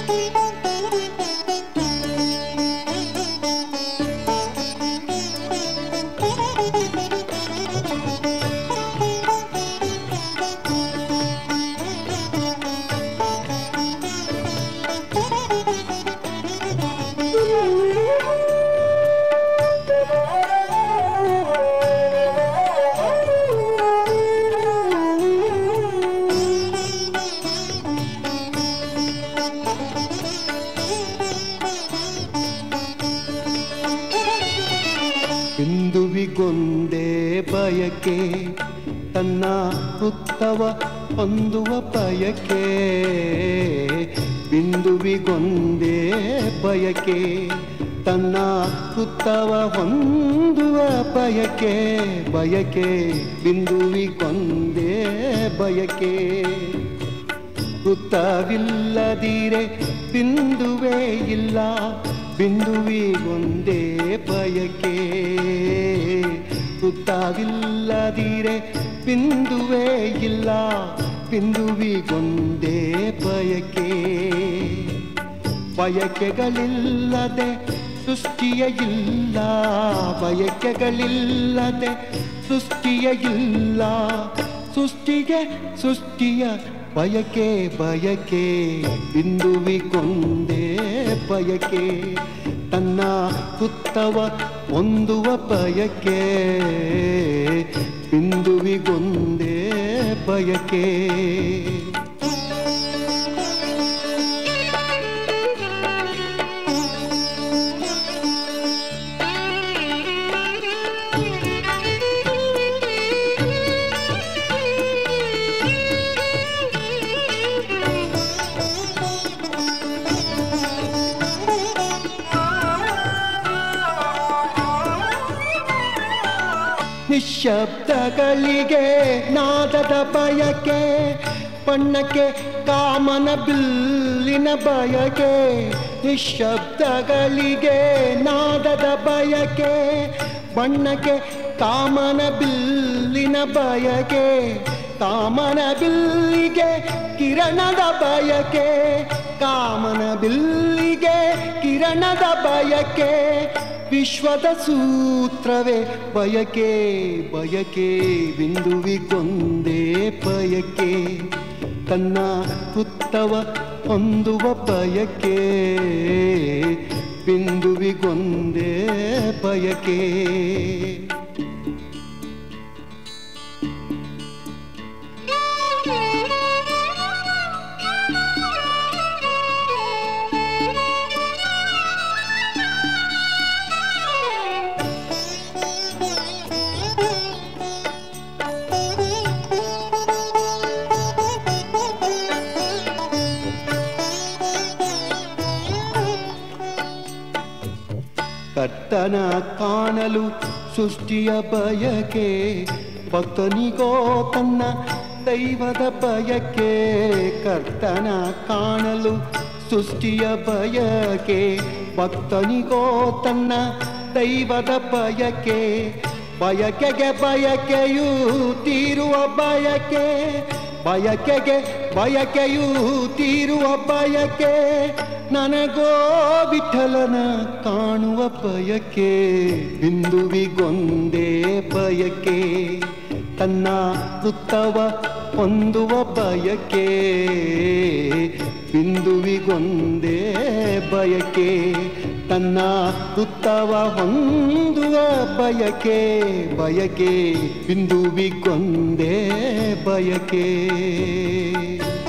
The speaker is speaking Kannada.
ಬಿಂದುವಿಗೊಂದೇ ಬಯಕೆ ತನ್ನ ಹುತ್ತವ ಹೊಂದುವ ಬಯಕೆ ಬಿಂದುವಿಗೊಂದೇ ಬಯಕೆ ತನ್ನ ಹುತ್ತವ ಹೊಂದುವ ಬಯಕೆ ಬಯಕೆ ಬಿಂದುವಿಗೊಂದೇ ಬಯಕೆ ಹುತ್ತವಿಲ್ಲದಿರೆ ಬಿಂದುವೇ ಇಲ್ಲ ಬಿಂದುವಿಗೊಂದೇ ಬಯಕೆ ಹುತ್ತವಿಲ್ಲದಿರೆ ಬಿಂದುವೇ ಇಲ್ಲ ಬಿಂದುವಿಗೊಂದೇ ಬಯಕೆ ಬಯಕೆಗಳಿಲ್ಲದೆ ಸೃಷ್ಟಿಯ ಇಲ್ಲ ಬಯಕೆಗಳಿಲ್ಲದೆ ಸೃಷ್ಟಿಯ ಇಲ್ಲ ಸೃಷ್ಟಿಗೆ ಸೃಷ್ಟಿಯ ಬಯಕೆ ಬಯಕೆ ಬಿಂದುವಿಗೊಂದೇ ಬಯಕೆ ತನ್ನ ಹುತ್ತವ ಹೊಂದುವ ಬಯಕೆ ಬಿಂದುವಿಗೊಂದೇ ಬಯಕೆ ನಿಶಬ್ದಗಳಿಗೆ ನಾದದ ಬಯಕೆ ಬಣ್ಣಕ್ಕೆ ಕಾಮನ ಬಿಲ್ಲಿನ ಬಯಕೆ ನಿಶಬ್ದಗಳಿಗೆ ನಾದದ ಬಯಕೆ ಬಣ್ಣಕ್ಕೆ ಕಾಮನ ಬಿಲ್ಲಿನ ಬಯಕೆ ಕಾಮನ ಬಿಲ್ಲಿಗೆ ಕಿರಣದ ಬಯಕೆ ಕಾಮನ ಬಿಲ್ಲಿಗೆ ಕಿರಣದ ಬಯಕೆ ವಿಶ್ವದ ಸೂತ್ರವೇ ಬಯಕೆ ಬಯಕೆ ಬಿಂದುವಿಗೊಂದೇ ಬಯಕೆ ತನ್ನ ಹುತ್ತವ ಹೊಂದುವ ಬಯಕೆ ಬಿಂದುವಿಗೊಂದೇ ಬಯಕೆ ಕರ್ತನ ಕಾಣಲು ಸೃಷ್ಟಿಯ ಬಯಕೆ ಭಕ್ತನಿಗೋ ತನ್ನ ದೈವದ ಬಯಕೆ ಕರ್ತನ ಕಾಣಲು ಸೃಷ್ಟಿಯ ಬಯಕೆ ಭಕ್ತನಿಗೋ ತನ್ನ ದೈವದ ಬಯಕೆ ಬಯಕೆಗೆ ಬಯಕೆಯೂ ತೀರುವ ಬಯಕೆ ಬಯಕೆಗೆ ಬಯಕೆಯೂ ತೀರುವ ಬಯಕೆ ನನಗೋ ವಿಠಲನ ಕಾಣುವ ಬಯಕೆ ಬಿಂದುವಿಗೊಂದೇ ಬಯಕೆ ತನ್ನ ವೃತ್ತವ ಹೊಂದುವ ಬಯಕೆ ಬಿಂದುವಿಗೊಂದೇ ಬಯಕೆ ತನ್ನ ವೃತ್ತವ ಹೊಂದುವ ಬಯಕೆ ಬಯಕೆ ಬಿಂದುವಿಗೊಂದೇ ಬಯಕೆ